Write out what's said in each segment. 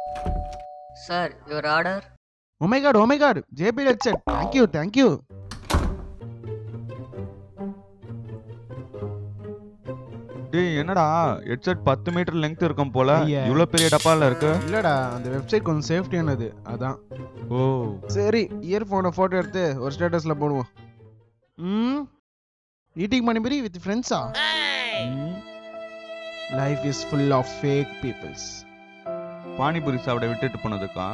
Sir, your order? Oh my god, oh my god. JP headset. Thank you, thank you. டேய் என்னடா headset பத்து metre length இருக்கும் போல ஐயா. இவ்வளோ பெரிய டப்பால இருக்கு இல்லடா அந்த வெப்சைட் கொஞ்சம் சேஃப்டியானது அதான் ஓ சரி இயர்ஃபோனை ஃபோட்டோ எடுத்து ஒரு ஸ்டேட்டஸ்ல போடுவோம் ம் ஈட்டிங் மணிபுரி வித் ஃப்ரெண்ட்ஸா life is full of fake peoples panipuri சாப்பிட விட்டுட்டு போனதுக்கா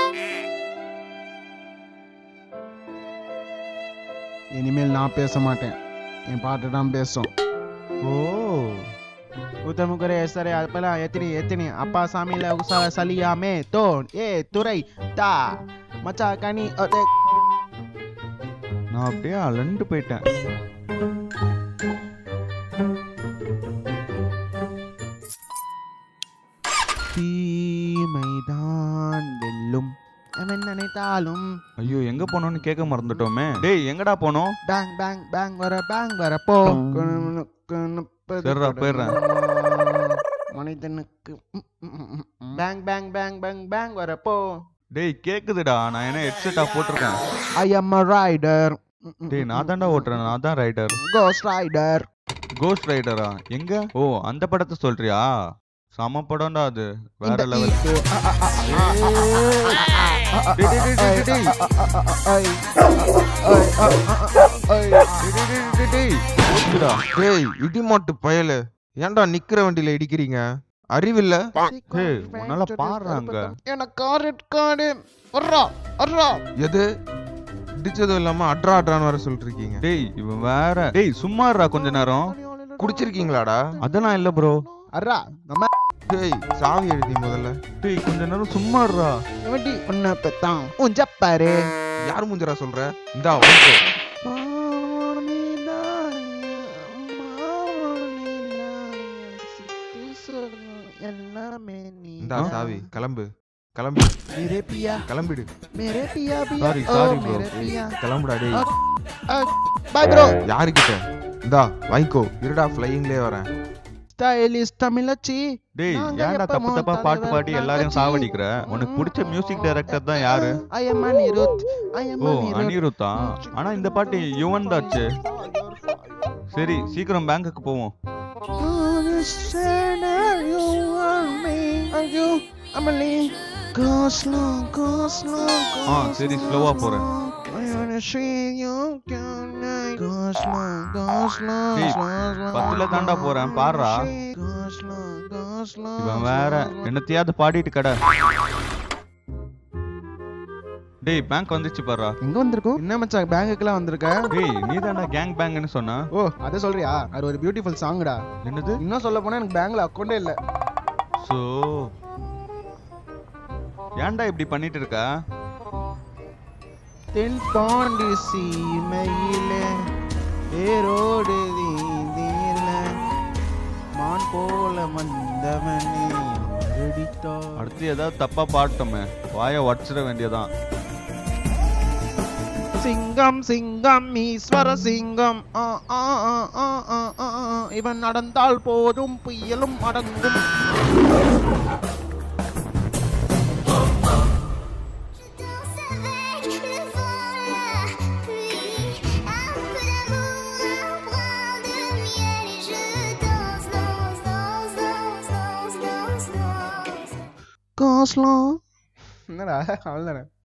இனிமேல் நான் பேச மாட்டேன் என் பாட்டு தான் பேசும் ஓ உத்தமுகரே சரே அப்பெல்லாம் எத்தினி எத்தினி அப்பா சாமியில உசா சலியாமே தோன் ஏ துரை தா மச்சா கனி அதே நான் அப்படியே அலண்டு போயிட்டேன் தீமைதான் வெல்லும் அவன் நினைத்தாலும் ஐயோ எங்க போனோம்னு கேட்க மறந்துட்டோமே டேய் எங்கடா போனோம் பேங் பேங் பேங் வர பேங் வர போ சரிடா, போயிடுறேன். மனிதனுக்கு bang bang bang bang bang வர போ டேய் கேக்குதுடா நான் என்ன ஹெட்செட்டா போட்டிருக்கேன் ஐ எம் அ ரைடர் டேய் நான் தான்டா ஓட்டுறேன் நான் தான் ரைடர் கோஸ்ட் ரைடர் கோஸ்ட் ரைடரா எங்க ஓ அந்த படத்தை சொல்றியா சம படம்டா அது வேற லெவல் டேய் இடிமாட்டு பயலு ஏன்டா நிக்கிற வண்டியில இடிக்கிறீங்க அறிவில்ல ஏய், உன்னால பாடுறாங்க. எனக்கு கார் கார்டு வர்றா வர்றா எது இடிச்சதும் இல்லாம அட்ரா அட்ரான்னு வர சொல்லிட்டு இருக்கீங்க டேய் இவன் வேற டேய் சும்மா இருடா கொஞ்ச நேரம் குடிச்சிருக்கீங்களாடா அதெல்லாம் இல்ல ப்ரோ அர்ரா நம்ம டேய் சாவி எழுதி முதல்ல டேய் கொஞ்ச நேரம் சும்மா இருடா வண்டி உன்னை பெத்தான் உஞ்சப்பாரு யார் மூஞ்சரா சொல்ற இந்தா வாங்கிக்கோ எல்லாமே நீ இந்தா சாவி கிளம்பு கிளம்பு मेरे पिया கிளம்பிடு मेरे पिया पिया Sorry, ओ sorry, bro. मेरे पिया கிளம்புடா டேய் बाय ब्रो யாருக்கிட்ட இந்தா வாங்கிக்கோ இருடா ஃப்ளையிங்லேயே வரேன் ஸ்டைலிஷ் தமிழச்சி டேய் நாங்க ஏன்டா தப்பு எப்பவும் தப்பா பாட்டு தலைவர் பாடி எல்லாரையும் தங்கச்சி. சாவடிக்கிற உனக்கு பிடிச்ச மியூசிக் டைரக்டர் தான் யாரு I'm Anirudh I'm ஓ அனிருத்தா ஆனா இந்த பாட்டு யுவன் தாச்சு சரி சீக்கிரம் பேங்குக்கு போவோம் ஆ, சரி, slow ஆ போறேன். டேய், பத்துல தாண்டா போறேன், பாருடா. இவன் வேற என்னத்தையாவது பாடிட்டு கடை டேய் பேங்க் வந்துச்சு பாருடா எங்க வந்திருக்கோம் என்ன மச்சான் பேங்குக்குலாம் வந்திருக்க டேய் நீ தான்டா கேங் பேங்க்னு சொன்ன ஓ அதை சொல்றியா அது ஒரு பியூட்டிஃபுல் சாங்டா என்னது இன்னும் சொல்ல போனா எனக்கு பேங்க்ல அக்கௌண்டே இல்ல சோ ஏன்டா இப்படி பண்ணிட்டு இருக்க தென் பாண்டி சீமையிலே ஏரோடு வீதியில மான் போல வந்தவனே மறுடித்தா அடுத்து ஏதாவது தப்பா பாட்டோமே வாய உடச்சிட வேண்டியதான் சிங்கம் சிங்கம் ஈஸ்வர சிங்கம் ஆ, ஆ, ஆ, ஆ, ஆ, ஆ, ஆ. இவன் நடந்தால் போதும் புயலும் அடங்கும் காஸ்லாம் என்னடா அவ்வளோதானே